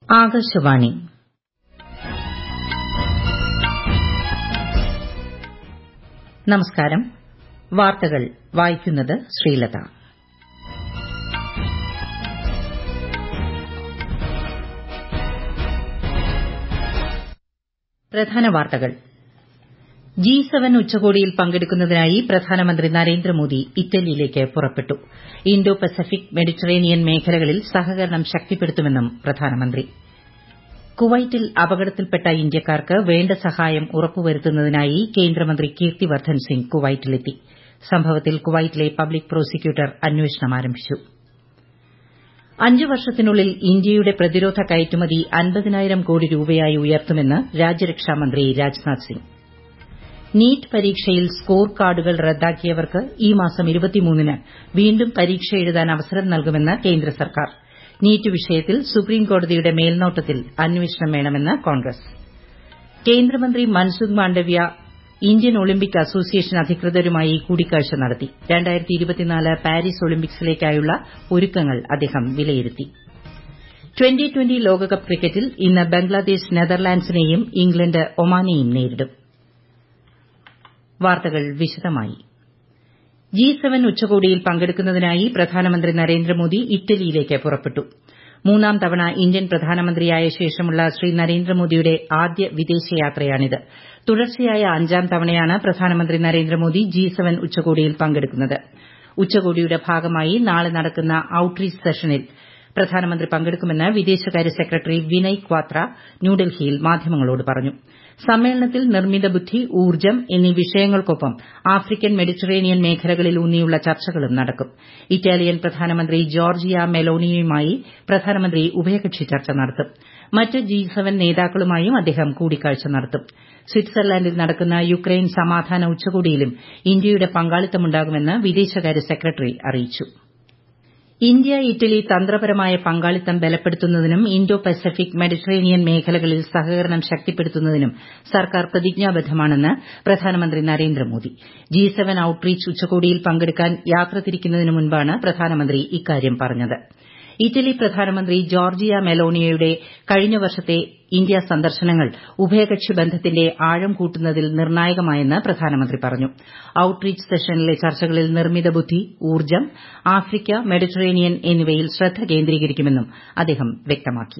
ആകാശവാണി നമസ്കാരം വാർത്തകൾ വായിക്കുന്നത് ശ്രീലത പ്രധാന വാർത്തകൾ ജി സെവൻ ഉച്ചകോടിയിൽ പങ്കെടുക്കുന്നതിനായി പ്രധാനമന്ത്രി നരേന്ദ്രമോദി ഇറ്റലിയിലേക്ക് പുറപ്പെട്ടു ഇന്തോ പസഫിക് മെഡിറ്ററേനിയൻ മേഖലകളിൽ സഹകരണം ശക്തിപ്പെടുത്തുമെന്നും പ്രധാനമന്ത്രി കുവൈറ്റിൽ അപകടത്തിൽപ്പെട്ട ഇന്ത്യക്കാർക്ക് വേണ്ട സഹായം ഉറപ്പുവരുത്തുന്നതിനായി കേന്ദ്രമന്ത്രി കീർത്തിവർദ്ധൻ സിംഗ് കുവൈറ്റിലെത്തി സംഭവത്തിൽ കുവൈറ്റിലെ പബ്ലിക് പ്രോസിക്യൂട്ടർ അന്വേഷണം ആരംഭിച്ചു അഞ്ച് വർഷത്തിനുള്ളിൽ ഇന്ത്യയുടെ പ്രതിരോധ കയറ്റുമതി അൻപതിനായിരം കോടി രൂപയായി ഉയർത്തുമെന്ന് രാജ്യരക്ഷാമന്ത്രി രാജ്നാഥ് സിംഗ് നീറ്റ് പരീക്ഷയിൽ സ്കോർ കാർഡുകൾ റദ്ദാക്കിയവർക്ക് ഈ മാസം ന് വീണ്ടും പരീക്ഷ എഴുതാൻ അവസരം നൽകുമെന്ന് കേന്ദ്ര സർക്കാർ നീറ്റ് വിഷയത്തിൽ സുപ്രീംകോടതിയുടെ മേൽനോട്ടത്തിൽ അന്വേഷണം വേണമെന്ന് കോൺഗ്രസ് കേന്ദ്രമന്ത്രി Mansukh Mandaviya Indian Olympic association അധികൃതരുമായി കൂടിക്കാഴ്ച നടത്തി പാരീസ് ഒളിമ്പിക്സിലേക്കായുള്ള ഒരുക്കങ്ങൾ അദ്ദേഹം വിലയിരുത്തി ട്വന്റി ട്വന്റി ലോകകപ്പ് ക്രിക്കറ്റിൽ ഇന്ന് ബംഗ്ലാദേശ് നെതർലാൻഡ്സിനെയും ഇംഗ്ലണ്ട് ഒമാനെയും നേരിടും വാർത്തകൾ വിശദമായി ജി സെവൻ ഉച്ചകോടിയിൽ പങ്കെടുക്കുന്നതിനായി പ്രധാനമന്ത്രി നരേന്ദ്രമോദി ഇറ്റലിയിലേക്ക് പുറപ്പെട്ടു മൂന്നാം തവണ ഇന്ത്യൻ പ്രധാനമന്ത്രിയായ ശേഷമുള്ള ശ്രീ നരേന്ദ്രമോദിയുടെ ആദ്യ വിദേശയാത്രയാണിത് തുടർച്ചയായ അഞ്ചാം തവണയാണ് പ്രധാനമന്ത്രി നരേന്ദ്രമോദി ജി സെവൻ ഉച്ചകോടിയിൽ പങ്കെടുക്കുന്നത് ഉച്ചകോടിയുടെ ഭാഗമായി നാളെ നടക്കുന്ന ഔട്ട്റീച്ച് സെഷനിൽ പ്രധാനമന്ത്രി പങ്കെടുക്കുമെന്ന് വിദേശകാര്യ സെക്രട്ടറി വിനയ് ക്വാത്ര ന്യൂഡൽഹിയിൽ മാധ്യമങ്ങളോട് പറഞ്ഞു സമ്മേളനത്തിൽ നിർമ്മിത ബുദ്ധി ഊർജ്ജം എന്നീ വിഷയങ്ങൾക്കൊപ്പം ആഫ്രിക്കൻ മെഡിറ്ററേനിയൻ മേഖലകളിൽ ഊന്നിയുള്ള ചർച്ചകളും നടക്കും ഇറ്റാലിയൻ പ്രധാനമന്ത്രി ജോർജിയ മെലോണിയുമായി പ്രധാനമന്ത്രി ഉഭയകക്ഷി ചർച്ച നടത്തും മറ്റ് ജി സെവൻ നേതാക്കളുമായും അദ്ദേഹം കൂടിക്കാഴ്ച നടത്തും സ്വിറ്റ്സർലൻഡിൽ നടക്കുന്ന യുക്രൈൻ സമാധാന ഉച്ചകോടിയിലും ഇന്ത്യയുടെ പങ്കാളിത്തമുണ്ടാകുമെന്ന് വിദേശകാര്യ സെക്രട്ടറി അറിയിച്ചു ഇന്ത്യ ഇറ്റലി തന്ത്രപരമായ പങ്കാളിത്തം ബലപ്പെടുത്തുന്നതിനും ഇന്തോ പസഫിക് മെഡിറ്ററേനിയൻ മേഖലകളിൽ സഹകരണം ശക്തിപ്പെടുത്തുന്നതിനും സർക്കാർ പ്രതിജ്ഞാബദ്ധമാണെന്ന് പ്രധാനമന്ത്രി നരേന്ദ്രമോദി ജി സെവൻ ഔട്ട്റീച്ച് ഉച്ചകോടിയിൽ പങ്കെടുക്കാൻ യാത്ര തിരിക്കുന്നതിന് മുൻപാണ് പ്രധാനമന്ത്രി ഇക്കാര്യം പറഞ്ഞത് ഇറ്റലി പ്രധാനമന്ത്രി ജോർജിയ മെലോണിയയുടെ കഴിഞ്ഞ വർഷത്തെ ഇന്ത്യ സന്ദർശനങ്ങൾ ഉഭയകക്ഷി ബന്ധത്തിന്റെ ആഴം കൂട്ടുന്നതിൽ നിർണായകമായെന്ന് പ്രധാനമന്ത്രി പറഞ്ഞു ഔട്ട്റീച്ച് സെഷനിലെ ചർച്ചകളിൽ നിർമ്മിത ബുദ്ധി ഊർജ്ജം ആഫ്രിക്ക മെഡിറ്ററേനിയൻ എന്നിവയിൽ ശ്രദ്ധ കേന്ദ്രീകരിക്കുമെന്നും അദ്ദേഹം വ്യക്തമാക്കി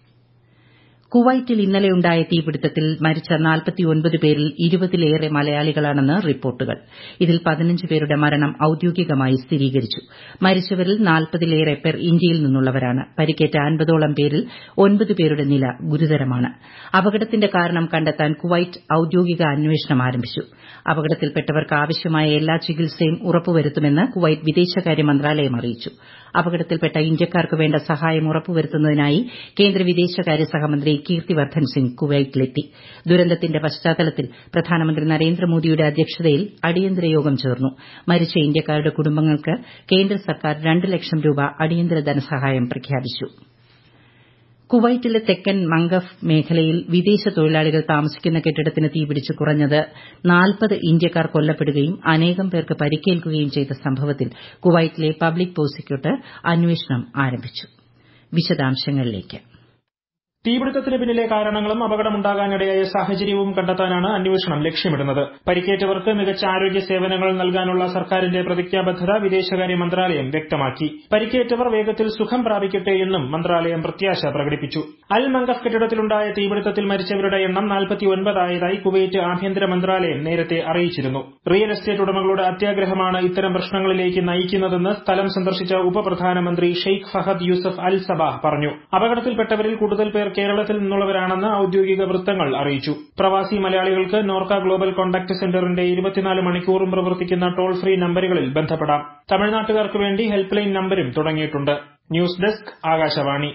കുവൈറ്റിൽ ഇന്നലെയുണ്ടായ തീപിടുത്തത്തിൽ മരിച്ച പേരിൽ ഇരുപതിലേറെ മലയാളികളാണെന്ന് റിപ്പോർട്ടുകൾ ഇതിൽ പതിനഞ്ച് പേരുടെ മരണം ഔദ്യോഗികമായി സ്ഥിരീകരിച്ചു മരിച്ചവരിൽ നാൽപ്പതിലേറെ പേർ ഇന്ത്യയിൽ നിന്നുള്ളവരാണ് പരിക്കേറ്റ അൻപതോളം പേരിൽ ഒൻപത് പേരുടെ നില ഗുരുതരമാണ് അപകടത്തിന്റെ കാരണം കണ്ടെത്താൻ കുവൈറ്റ് ഔദ്യോഗിക അന്വേഷണം ആരംഭിച്ചു അപകടത്തിൽപ്പെട്ടവർക്ക് ആവശ്യമായ എല്ലാ ചികിത്സയും ഉറപ്പുവരുത്തുമെന്ന് കുവൈറ്റ് വിദേശകാര്യ മന്ത്രാലയം അറിയിച്ചു അപകടത്തിൽപ്പെട്ട ഇന്ത്യക്കാർക്ക് വേണ്ട സഹായം ഉറപ്പുവരുത്തുന്നതിനായി കേന്ദ്ര വിദേശകാര്യ സഹമന്ത്രി കീർത്തിവർദ്ധൻ സിംഗ് കുവൈറ്റിലെത്തി ദുരന്തത്തിന്റെ പശ്ചാത്തലത്തിൽ പ്രധാനമന്ത്രി നരേന്ദ്രമോദിയുടെ അധ്യക്ഷതയിൽ അടിയന്തര യോഗം ചേർന്നു മരിച്ച ഇന്ത്യക്കാരുടെ കുടുംബങ്ങൾക്ക് കേന്ദ്ര സർക്കാർ രണ്ട് ലക്ഷം രൂപ അടിയന്തര ധനസഹായം പ്രഖ്യാപിച്ചു കുവൈറ്റിലെ തെക്കൻ മംഗഫ് മേഖലയിൽ വിദേശ തൊഴിലാളികൾ താമസിക്കുന്ന കെട്ടിടത്തിന് തീപിടിച്ച് കുറഞ്ഞത് നാൽപ്പത് ഇന്ത്യക്കാർ കൊല്ലപ്പെടുകയും അനേകം പേർക്ക് പരിക്കേൽക്കുകയും ചെയ്ത സംഭവത്തിൽ കുവൈറ്റിലെ പബ്ലിക് പ്രോസിക്യൂട്ടർ അന്വേഷണം ആരംഭിച്ചു വിശദാംശങ്ങളിലേക്ക് തീപിടുത്തത്തിന് പിന്നിലെ കാരണങ്ങളും അപകടമുണ്ടാകാനിടയായ സാഹചര്യവും കണ്ടെത്താനാണ് അന്വേഷണം ലക്ഷ്യമിടുന്നത് പരിക്കേറ്റവർക്ക് മികച്ച ആരോഗ്യ സേവനങ്ങൾ നൽകാനുള്ള സർക്കാരിന്റെ പ്രതിജ്ഞാബദ്ധത വിദേശകാര്യ മന്ത്രാലയം വ്യക്തമാക്കി പരിക്കേറ്റവർ വേഗത്തിൽ സുഖം പ്രാപിക്കട്ടെ എന്നും മന്ത്രാലയം പ്രത്യാശ പ്രകടിപ്പിച്ചു അൽ മംഗഫ് കെട്ടിടത്തിലുണ്ടായ തീപിടുത്തത്തിൽ മരിച്ചവരുടെ എണ്ണം നാൽപ്പത്തിയൊൻപതായതായി കുവൈറ്റ് ആഭ്യന്തര മന്ത്രാലയം നേരത്തെ അറിയിച്ചിരുന്നു റിയൽ എസ്റ്റേറ്റ് ഉടമകളുടെ അത്യാഗ്രഹമാണ് ഇത്തരം പ്രശ്നങ്ങളിലേക്ക് നയിക്കുന്നതെന്ന് സ്ഥലം സന്ദർശിച്ച ഉപപ്രധാനമന്ത്രി Sheikh Fahad Yousef al Sabah പറഞ്ഞു അപകടത്തിൽപ്പെട്ടവരിൽ കൂടുതൽ പേർ കേരളത്തിൽ നിന്നുള്ളവരാണെന്ന് ഔദ്യോഗിക വൃത്തങ്ങൾ അറിയിച്ചു പ്രവാസി മലയാളികൾക്ക് നോർക്ക ഗ്ലോബൽ കോൺടാക്ട് സെന്ററിന്റെ ഇരുപത്തിനാല് മണിക്കൂറും പ്രവർത്തിക്കുന്ന ടോൾ ഫ്രീ നമ്പറുകളിൽ ബന്ധപ്പെടാം തമിഴ്നാട്ടുകാർക്ക് വേണ്ടി ഹെൽപ്പ് ലൈൻ നമ്പരും തുടങ്ങിയിട്ടുണ്ട് ന്യൂസ് ഡെസ്ക് ആകാശവാണി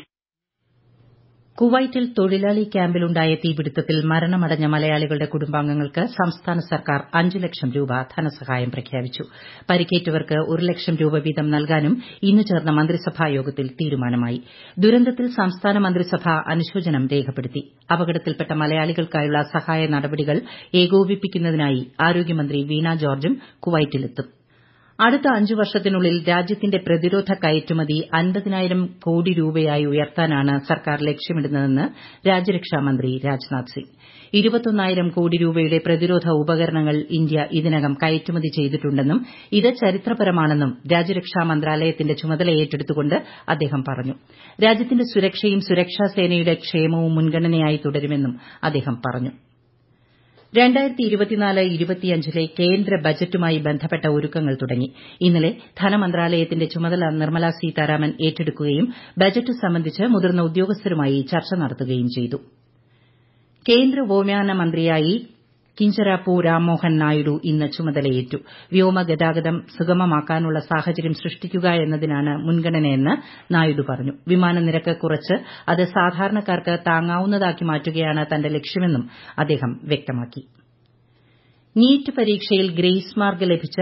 കുവൈറ്റിൽ തൊഴിലാളി ക്യാമ്പിലുണ്ടായ തീപിടുത്തത്തിൽ മരണമടഞ്ഞ മലയാളികളുടെ കുടുംബാംഗങ്ങൾക്ക് സംസ്ഥാന സർക്കാർ അഞ്ച് ലക്ഷം രൂപ ധനസഹായം പ്രഖ്യാപിച്ചു പരിക്കേറ്റവർക്ക് ഒരു ലക്ഷം രൂപ വീതം നൽകാനും ഇന്ന് ചേർന്ന മന്ത്രിസഭാ യോഗത്തിൽ തീരുമാനമായി ദുരന്തത്തിൽ സംസ്ഥാന മന്ത്രിസഭ അനുശോചനം രേഖപ്പെടുത്തി അപകടത്തിൽപ്പെട്ട മലയാളികൾക്കായുള്ള സഹായ നടപടികൾ ഏകോപിപ്പിക്കുന്നതിനായി ആരോഗ്യമന്ത്രി വീണ ജോർജും കുവൈറ്റിലെത്തും അടുത്ത അഞ്ചു വർഷത്തിനുള്ളിൽ രാജ്യത്തിന്റെ പ്രതിരോധ കയറ്റുമതി അൻപതിനായിരം കോടി രൂപയായി ഉയർത്താനാണ് സർക്കാർ ലക്ഷ്യമിടുന്നതെന്ന് രാജ്യരക്ഷാമന്ത്രി രാജ്നാഥ് സിംഗ് ഇരുപത്തൊന്നായിരം കോടി രൂപയുടെ പ്രതിരോധ ഉപകരണങ്ങൾ ഇന്ത്യ ഇതിനകം കയറ്റുമതി ചെയ്തിട്ടുണ്ടെന്നും ഇത് ചരിത്രപരമാണെന്നും രാജ്യരക്ഷാ മന്ത്രാലയത്തിന്റെ ചുമതല ഏറ്റെടുത്തുകൊണ്ട് അദ്ദേഹം പറഞ്ഞു രാജ്യത്തിന്റെ സുരക്ഷയും സുരക്ഷാ സേനയുടെ ക്ഷേമവും മുൻഗണനയായി തുടരുമെന്നും അദ്ദേഹം പറഞ്ഞു ലെ കേന്ദ്ര ബജറ്റുമായി ബന്ധപ്പെട്ട ഒരുക്കങ്ങൾ തുടങ്ങി ഇന്നലെ ധനമന്ത്രാലയത്തിന്റെ ചുമതല നിർമ്മല സീതാരാമൻ ഏറ്റെടുക്കുകയും ബജറ്റ് സംബന്ധിച്ച് മുതിർന്ന ഉദ്യോഗസ്ഥരുമായി ചർച്ച നടത്തുകയും ചെയ്തു കേന്ദ്ര വ്യോമയാന മന്ത്രിയായി കിഞ്ചരാപ്പു രാംമോഹൻ നായിഡു ഇന്ന് ചുമതലയേറ്റു വ്യോമഗതാഗതം സുഗമമാക്കാനുള്ള സാഹചര്യം സൃഷ്ടിക്കുക എന്നതിനാണ് മുൻഗണനയെന്ന് നായിഡു പറഞ്ഞു വിമാന നിരക്ക് കുറച്ച് അത് സാധാരണക്കാർക്ക് താങ്ങാവുന്നതാക്കി മാറ്റുകയാണ് തന്റെ ലക്ഷ്യമെന്നും അദ്ദേഹം വ്യക്തമാക്കി നീറ്റ് പരീക്ഷയിൽ ഗ്രേസ് മാർക്ക് ലഭിച്ച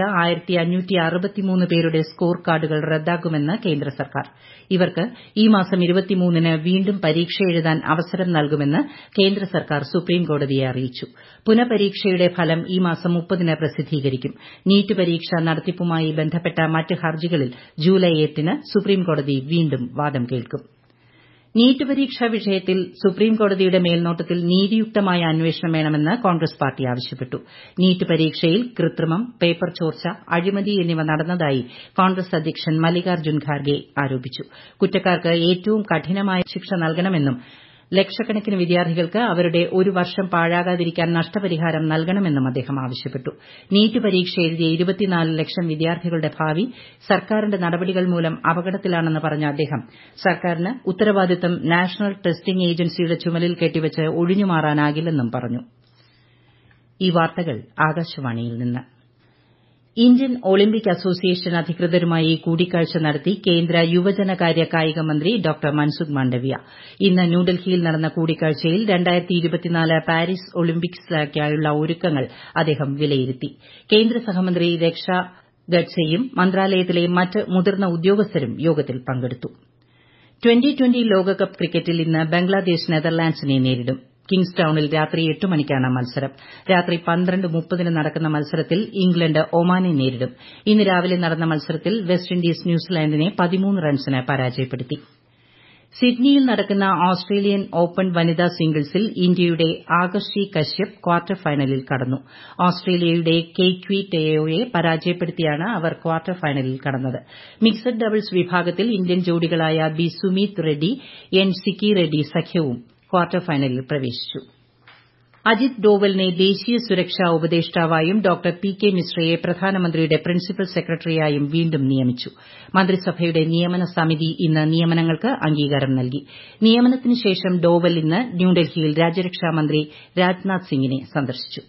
പേരുടെ സ്കോർ കാർഡുകൾ റദ്ദാക്കുമെന്ന് കേന്ദ്ര സർക്കാർ ഇവർക്ക് ഈ മാസം ന് വീണ്ടും പരീക്ഷ എഴുതാൻ അവസരം നൽകുമെന്ന് കേന്ദ്ര സർക്കാർ സുപ്രീംകോടതിയെ അറിയിച്ചു പുനഃപരീക്ഷയുടെ ഫലം ഈ മാസം ന് പ്രസിദ്ധീകരിക്കും നീറ്റ് പരീക്ഷ നടത്തിപ്പുമായി ബന്ധപ്പെട്ട മറ്റ് ഹർജികളിൽ ജൂലൈ എട്ടിന് സുപ്രീംകോടതി വീണ്ടും വാദം കേൾക്കും നീറ്റ് പരീക്ഷാ വിഷയത്തിൽ സുപ്രീംകോടതിയുടെ മേൽനോട്ടത്തിൽ നീതിയുക്തമായ അന്വേഷണം വേണമെന്ന് കോൺഗ്രസ് പാർട്ടി ആവശ്യപ്പെട്ടു നീറ്റ് പരീക്ഷയിൽ കൃത്രിമം പേപ്പർ ചോർച്ച അഴിമതി എന്നിവ നടന്നതായി കോൺഗ്രസ് അധ്യക്ഷൻ മല്ലികാർജ്ജുൻ ഖാർഗെ ആരോപിച്ചു കുറ്റക്കാർക്ക് ഏറ്റവും കഠിനമായ ശിക്ഷ നൽകണമെന്നും ലക്ഷക്കണക്കിന് വിദ്യാർത്ഥികൾക്ക് അവരുടെ ഒരു വർഷം പാഴാകാതിരിക്കാൻ നഷ്ടപരിഹാരം നൽകണമെന്നും അദ്ദേഹം ആവശ്യപ്പെട്ടു നീറ്റ് പരീക്ഷ എഴുതിയ ലക്ഷം വിദ്യാർത്ഥികളുടെ ഭാവി സർക്കാരിന്റെ നടപടികൾ മൂലം അപകടത്തിലാണെന്ന് പറഞ്ഞ അദ്ദേഹം സർക്കാരിന് ഉത്തരവാദിത്തം നാഷണൽ ടെസ്റ്റിംഗ് ഏജൻസിയുടെ ചുമലിൽ കെട്ടിവച്ച് ഒഴിഞ്ഞുമാറാനാകില്ലെന്നും പറഞ്ഞു ഈ വാർത്തകൾ ആകാശവാണിയിൽ നിന്ന് ഇന്ത്യൻ ഒളിമ്പിക് അസോസിയേഷൻ അധികൃതരുമായി കൂടിക്കാഴ്ച നടത്തി കേന്ദ്ര യുവജനകാര്യ കായിക മന്ത്രി ഡോക്ടർ മൻസുഖ് മാണ്ഡവ്യ ഇന്ന് ന്യൂഡൽഹിയിൽ നടന്ന കൂടിക്കാഴ്ചയിൽ പാരീസ് ഒളിമ്പിക്സിലേക്കുള്ള ഒരുക്കങ്ങൾ അദ്ദേഹം വിലയിരുത്തി കേന്ദ്ര സഹമന്ത്രി രക്ഷ ഗഡ്സെയും മന്ത്രാലയത്തിലെ മറ്റ് മുതിർന്ന ഉദ്യോഗസ്ഥരും യോഗത്തിൽ പങ്കെടുത്തു ട്വന്റി ട്വന്റി ലോകകപ്പ് ക്രിക്കറ്റിൽ ഇന്ന് ബംഗ്ലാദേശ് നെതർലാൻഡ്സിനെ നേരിടും കിങ്സ് ടൌണിൽ രാത്രി എട്ട് മണിക്കാണ് മത്സരം രാത്രി പന്ത്രണ്ട് മുപ്പതിന് നടക്കുന്ന മത്സരത്തിൽ ഇംഗ്ലണ്ട് ഒമാനെ നേരിടും ഇന്ന് രാവിലെ നടന്ന മത്സരത്തിൽ വെസ്റ്റ് ഇൻഡീസ് ന്യൂസിലാൻഡിനെ പതിമൂന്ന് റൺസിന് പരാജയപ്പെടുത്തി സിഡ്നിയിൽ നടക്കുന്ന ഓസ്ട്രേലിയൻ ഓപ്പൺ വനിതാ സിംഗിൾസിൽ ഇന്ത്യയുടെ ആകർഷി കശ്യപ് ക്വാർട്ടർ ഫൈനലിൽ കടന്നു ഓസ്ട്രേലിയയുടെ കെയ്റ്റ്വി ടെയോയെ പരാജയപ്പെടുത്തിയാണ് അവർ ക്വാർട്ടർ ഫൈനലിൽ കടന്നത് മിക്സഡ് ഡബിൾസ് വിഭാഗത്തിൽ ഇന്ത്യൻ ജോഡികളായ ബി സുമീത് റെഡ്ഡി എൻ സിക്കി റെഡ്ഡി സഖ്യവും ക്വാർട്ടർ ഫൈനലിൽ പ്രവേശിച്ചു അജിത് ഡോവലിനെ ദേശീയ സുരക്ഷാ ഉപദേഷ്ടാവായും ഡോക്ടർ പി കെ മിശ്രയെ പ്രധാനമന്ത്രിയുടെ പ്രിൻസിപ്പൽ സെക്രട്ടറിയായും വീണ്ടും നിയമിച്ചു മന്ത്രിസഭയുടെ നിയമന സമിതി ഇന്ന് നിയമനങ്ങൾക്ക് അംഗീകാരം നൽകി നിയമനത്തിന് ശേഷം ഡോവൽ ഇന്ന് ന്യൂഡൽഹിയിൽ രാജ്യരക്ഷാമന്ത്രി രാജ്നാഥ് സിംഗിനെ സന്ദർശിച്ചു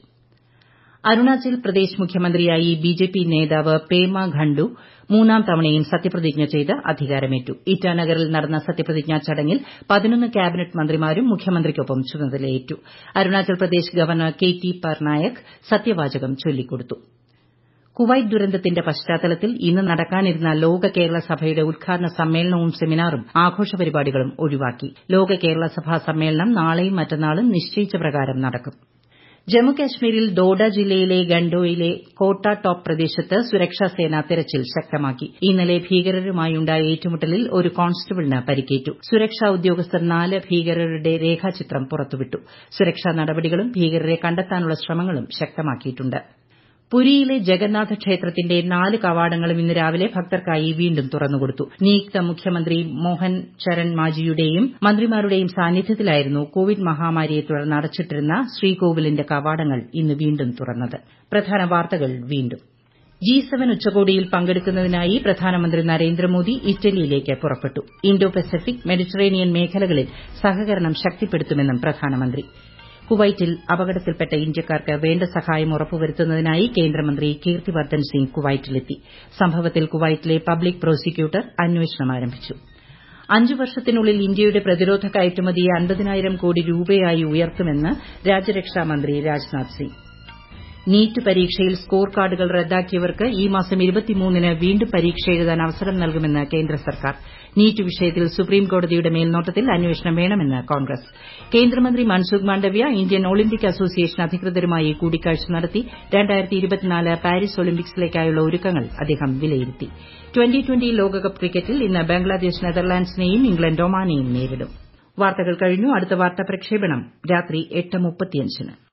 അരുണാചൽ പ്രദേശ് മുഖ്യമന്ത്രിയായി ബിജെപി നേതാവ് പേമ ഖണ്ഡു മൂന്നാം തവണയും സത്യപ്രതിജ്ഞ ചെയ്ത് അധികാരമേറ്റു ഇറ്റാനഗറിൽ നടന്ന സത്യപ്രതിജ്ഞാ ചടങ്ങിൽ പതിനൊന്ന് ക്യാബിനറ്റ് മന്ത്രിമാരും മുഖ്യമന്ത്രിക്കൊപ്പം ചുമതലയേറ്റു Arunachal Pradesh governor K T Parnaik സത്യവാചകം ചൊല്ലിക്കൊടുത്തു കുവൈറ്റ് ദുരന്തത്തിന്റെ പശ്ചാത്തലത്തിൽ ഇന്ന് നടക്കാനിരുന്ന ലോക കേരള സഭയുടെ ഉദ്ഘാടന സമ്മേളനവും സെമിനാറും ആഘോഷ പരിപാടികളും ഒഴിവാക്കി ലോക കേരള സഭാ സമ്മേളനം നാളെയും മറ്റന്നാളും നിശ്ചയിച്ച പ്രകാരം നടക്കും ജമ്മുകാശ്മീരിൽ ഡോഡ ജില്ലയിലെ ഗണ്ടോയിലെ കോട്ട ടോപ്പ് പ്രദേശത്ത് സുരക്ഷാസേന തെരച്ചിൽ ശക്തമാക്കി ഇന്നലെ ഭീകരരുമായുണ്ടായ ഏറ്റുമുട്ടലിൽ ഒരു കോൺസ്റ്റബിളിന് പരിക്കേറ്റു സുരക്ഷാ ഉദ്യോഗസ്ഥർ നാല് ഭീകരരുടെ രേഖാചിത്രം പുറത്തുവിട്ടു സുരക്ഷാ നടപടികളും ഭീകരരെ കണ്ടെത്താനുള്ള ശ്രമങ്ങളും ശക്തമാക്കിയിട്ടുണ്ട് പുരിയിലെ ജഗന്നാഥ ക്ഷേത്രത്തിന്റെ നാല് കവാടങ്ങളും ഇന്ന് രാവിലെ ഭക്തർക്കായി വീണ്ടും തുറന്നുകൊടുത്തു നിയുക്ത മുഖ്യമന്ത്രി മോഹൻ ചരൺ മാജിയുടെയും മന്ത്രിമാരുടെയും സാന്നിധ്യത്തിലായിരുന്നു കോവിഡ് മഹാമാരിയെ തുടർന്ന് അടച്ചിട്ടിരുന്ന ശ്രീകോവിലിന്റെ കവാടങ്ങൾ ഇന്ന് വീണ്ടും തുറന്നത് പ്രധാന വാർത്തകൾ വീണ്ടും ജി സെവൻ ഉച്ചകോടിയിൽ പങ്കെടുക്കുന്നതിനായി പ്രധാനമന്ത്രി നരേന്ദ്രമോദി ഇറ്റലിയിലേക്ക് പുറപ്പെട്ടു ഇന്തോ പസഫിക് മെഡിറ്ററേനിയൻ മേഖലകളിൽ സഹകരണം ശക്തിപ്പെടുത്തുമെന്നും പ്രധാനമന്ത്രി കുവൈറ്റിൽ അപകടത്തിൽപ്പെട്ട ഇന്ത്യക്കാർക്ക് വേണ്ട സഹായം ഉറപ്പുവരുത്തുന്നതിനായി കേന്ദ്രമന്ത്രി കീർത്തിവർദ്ധൻ സിംഗ് കുവൈറ്റിലെത്തി സംഭവത്തിൽ കുവൈറ്റിലെ പബ്ലിക് പ്രോസിക്യൂട്ടർ അന്വേഷണം ആരംഭിച്ചു അഞ്ചു വർഷത്തിനുള്ളിൽ ഇന്ത്യയുടെ പ്രതിരോധ കയറ്റുമതി അൻപതിനായിരം കോടി രൂപയായി ഉയർത്തുമെന്ന് രാജ്യരക്ഷാമന്ത്രി രാജ്നാഥ് സിംഗ് നീറ്റ് പരീക്ഷയിൽ സ്കോർ കാർഡുകൾ റദ്ദാക്കിയവർക്ക് ഈ മാസം ന് വീണ്ടും പരീക്ഷ എഴുതാൻ അവസരം നൽകുമെന്ന് കേന്ദ്ര സർക്കാർ നീറ്റ് വിഷയത്തിൽ സുപ്രീം കോടതിയുടെ മേൽനോട്ടത്തിൽ അന്വേഷണം വേണമെന്ന് കോൺഗ്രസ് കേന്ദ്രമന്ത്രി Mansukh Mandaviya Indian Olympic association അധികൃതരുമായി കൂടിക്കാഴ്ച നടത്തി പാരീസ് ഒളിമ്പിക്സിലേക്കായുള്ള ഒരുക്കങ്ങൾ അദ്ദേഹം വിലയിരുത്തി ട്വന്റി ട്വന്റി ലോകകപ്പ് ക്രിക്കറ്റിൽ ഇന്ന് ബംഗ്ലാദേശ് നെതർലാൻഡ്സിനെയും ഇംഗ്ലണ്ട് ഒമാനെയും നേരിടും വാർത്തകൾ കഴിഞ്ഞു അടുത്ത വാർത്താ പ്രക്ഷേപണം രാത്രി എട്ട് മുപ്പത്തിയഞ്ചിന്